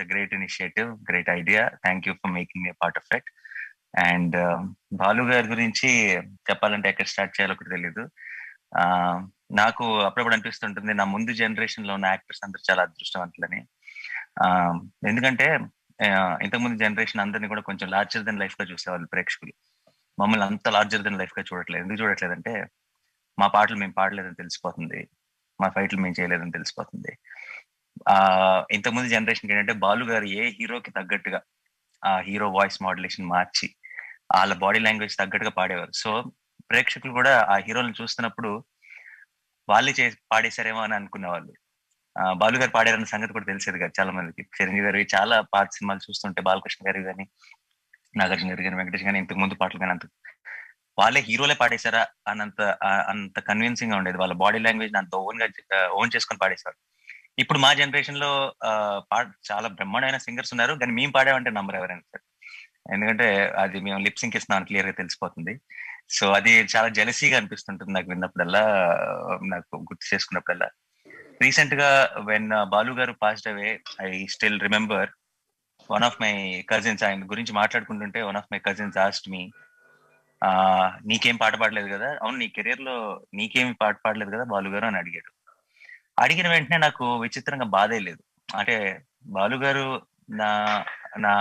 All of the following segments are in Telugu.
Great initiative great idea thank you for making a part of it and Balu గారి గురించి చెప్పాలంటే ఎక్కడ స్టార్ట్ చేయాలో ఒకటి తెలీదు ఆ, నాకు అప్పుడప్పుడు అనిపిస్తుంటుంది నా ముందు జనరేషన్ లో ఉన్న యాక్టర్స్ అందరూ చాలా అదృష్టవంతులని ఆ, ఎందుకంటే ఆ, ఇంతకుముందు జనరేషన్ అందరినీ కూడా కొంచెం లార్జర్ దెన్ లైఫ్ గా చూసేవాళ్ళు ప్రేక్షకులు మమ్మల్ని అంత లార్జర్ దెన్ లైఫ్ గా చూడట్లేదు ఎందుకు చూడట్లేదంటే మా పాటలు మేము పాడలేదని తెలిసిపోతుంది మా ఫైట్లు మేము చేయలేదని తెలిసిపోతుంది ఆ ఇంతకుముందు జనరేషన్ ఏంటంటే బాలు గారు ఏ హీరోకి తగ్గట్టుగా ఆ హీరో వాయిస్ మాడ్యులేషన్ మార్చి వాళ్ళ బాడీ లాంగ్వేజ్ తగ్గట్టుగా పాడేవారు సో ప్రేక్షకులు కూడా ఆ హీరోలను చూస్తున్నప్పుడు వాళ్ళే చే పాడేశారేమో అని అనుకునేవాళ్ళు ఆ, బాలు గారు పాడారన్న సంగతి కూడా తెలిసేది కదా చాలా మందికి చిరంజీవి గారి చాలా పాత సినిమాలు చూస్తుంటే బాలకృష్ణ గారి కానీ నాగార్జున గారి కానీ వెంకటేష్ కానీ ఇంతకు ముందు పాటలు కానీ అంత వాళ్ళే హీరోలే పాడేశారా అన్నంత ఆ- అంత కన్విన్సింగ్ గా ఉండేది వాళ్ళ బాడీ లాంగ్వేజ్ అంత ఓన్ గా ఓన్ చేసుకొని పాడేశారు ఇప్పుడు మా జనరేషన్ లో ఆ, పాట చాలా బ్రహ్మాండమైన సింగర్స్ ఉన్నారు కానీ మేము పాడామంటే నంబర్ ఎవరైనా సార్ ఎందుకంటే అది మేము లిప్ సింక్ ఇస్తున్నాం క్లియర్ గా తెలిసిపోతుంది సో అది చాలా జెలసీగా అనిపిస్తుంటుంది నాకు విన్నప్పుడల్లా నాకు గుర్తు చేసుకున్నప్పుడల్లా రీసెంట్ గా when Balu garu passed away I still remember one of my cousins ఆయన గురించి మాట్లాడుకుంటుంటే one of my cousins asked me ఆ నీకేం పాట పాడలేదు కదా అవును నీ కెరీర్ లో నీకేమి పాట పాడలేదు కదా బాలు గారు అని అడిగాడు అడిగిన వెంటనే నాకు విచిత్రంగా బాధే లేదు అంటే బాలు గారు నా నా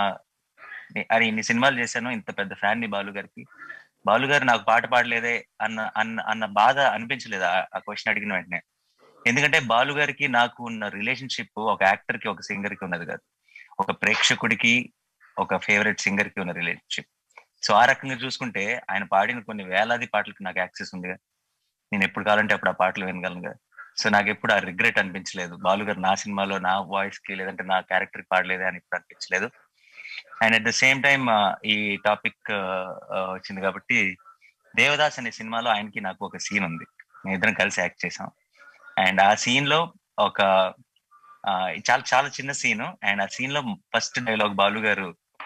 అరే ఇన్ని సినిమాలు చేశాను ఇంత పెద్ద ఫ్యాన్ ని బాలు గారికి బాలు గారు నాకు పాట పాడలేదే అన్న అన్న అన్న బాధ అనిపించలేదు ఆ- ఆ క్వశ్చన్ అడిగిన వెంటనే ఎందుకంటే బాలు గారికి నాకు ఉన్న రిలేషన్షిప్ ఒక యాక్టర్ కి ఒక సింగర్ కి ఉన్నది కాదు ఒక ప్రేక్షకుడికి ఒక ఫేవరెట్ సింగర్ కి ఉన్న రిలేషన్షిప్ సో ఆ రకంగా చూసుకుంటే ఆయన పాడిన కొన్ని వేలాది పాటలకు నాకు యాక్సెస్ ఉంది నేను ఎప్పుడు కావాలంటే అప్పుడు ఆ పాటలు వినగలను సో నాకు ఎప్పుడు ఆ రిగ్రెట్ అనిపించలేదు బాలు గారు నా సినిమాలో నా వాయిస్ కి లేదంటే నా క్యారెక్టర్ కి పాడలేదే అని ఇప్పుడు అనిపించలేదు and at the same time ఈ టాపిక్ వచ్చింది కాబట్టి దేవదాస్ అనే సినిమాలో ఆయనకి నాకు ఒక సీన్ ఉంది మేము ఇద్దరం కలిసి యాక్ట్ చేసాం అండ్ ఆ సీన్ లో ఒక ఆ, చాలా చాలా చిన్న సీన్ అండ్ ఆ సీన్ లో first dialogue Balu garu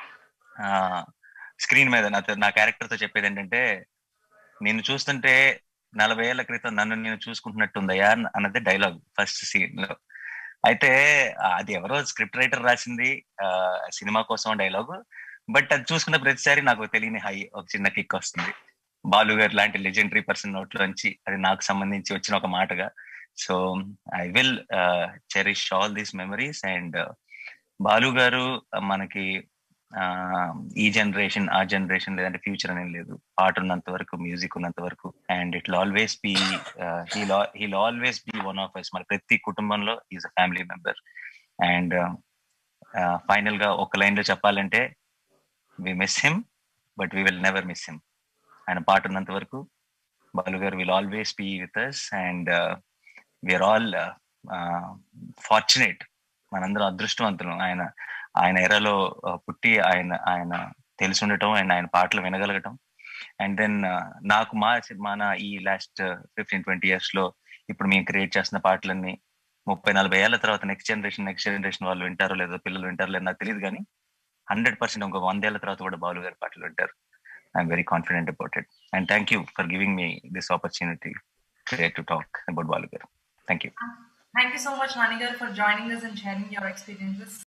screen మీద నాతో నా క్యారెక్టర్ తో చెప్పేది ఏంటంటే నిన్ను చూస్తుంటే నలభై ఏళ్ల క్రితం నన్ను నేను చూసుకుంటున్నట్టుందయ్యా అన్న- అన్నది డైలాగ్ ఫస్ట్ సీన్ లో అయితే ఆ, అది ఎవరో స్క్రిప్ట్ రైటర్ రాసింది ఆ, సినిమా కోసం డైలాగ్ బట్ అది చూసుకున్న ప్రతిసారి నాకు తెలియని హై ఒక చిన్న కిక్ వస్తుంది బాలు గారు లాంటి లెజెండరీ పర్సన్ నోట్లోంచి అది నాకు సంబంధించి వచ్చిన ఒక మాటగా so I will cherish all these memories and Balu garu మనకి ఆ, ఈ జనరేషన్ ఆ జనరేషన్ లేదంటే ఫ్యూచర్ అనేది లేదు పాట ఉన్నంత వరకు మ్యూజిక్ ఉన్నంత వరకు and it always be heal always be one of us మన ప్రతి కుటుంబంలో is a family member and final గా ఒక లైన్ లో చెప్పాలంటే we miss him but we will never miss him ఆయన పాట ఉన్నంత వరకు Balu garu will always be with us and we are all fortunate మనందరం అదృష్టవంతులం ఆయన ఆయన ఎరలో పుట్టి ఆయన ఆయన తెలిసి ఉండటం అండ్ ఆయన పాటలు వినగలగటం అండ్ దెన్ నాకు మా మన ఈ లాస్ట్ ఫిఫ్టీన్ ట్వంటీ ఇయర్స్ లో ఇప్పుడు మేము క్రియేట్ చేస్తున్న పాటలన్నీ ముప్పై నలభై ఏళ్ల తర్వాత నెక్స్ట్ జనరేషన్ నెక్స్ట్ జనరేషన్ వాళ్ళు వింటారో లేదో పిల్లలు వింటారో లేదో నాకు తెలియదు కానీ హండ్రెడ్ పర్సెంట్ ఇంకో వందేళ్ల తర్వాత కూడా బాలు గారి పాటలు వింటారు I'm very confident about it and thank you for giving me this opportunity to talk about Balu garu thank you Thank you so much, Mani garu, for joining us and sharing your experiences.